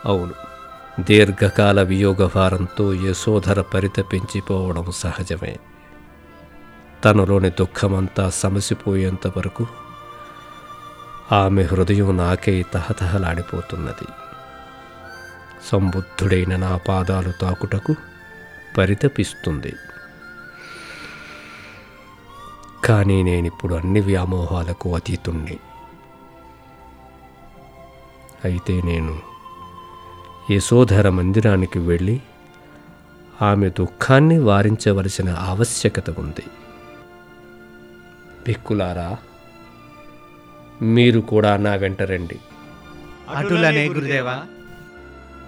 అవును దీర్ఘకాల వియోగ భారంతో యశోధర పరితపించిపోవడం సహజమే తనలోని దుఃఖమంతా సమసిపోయేంత వరకు ఆమె హృదయం నాకై తహతహలాడిపోతున్నది సంబుద్ధుడైన నా పాదాలు తాకుటకు పరితపిస్తుంది కానీ నేనిప్పుడు అన్ని వ్యామోహాలకు అతీతుణ్ణి అయితే నేను యశోధర మందిరానికి వెళ్ళి ఆమె దుఃఖాన్ని వారించవలసిన ఆవశ్యకత ఉంది భిక్కులారా మీరు కూడా నా వెంట రండి అటులనే గురుదేవా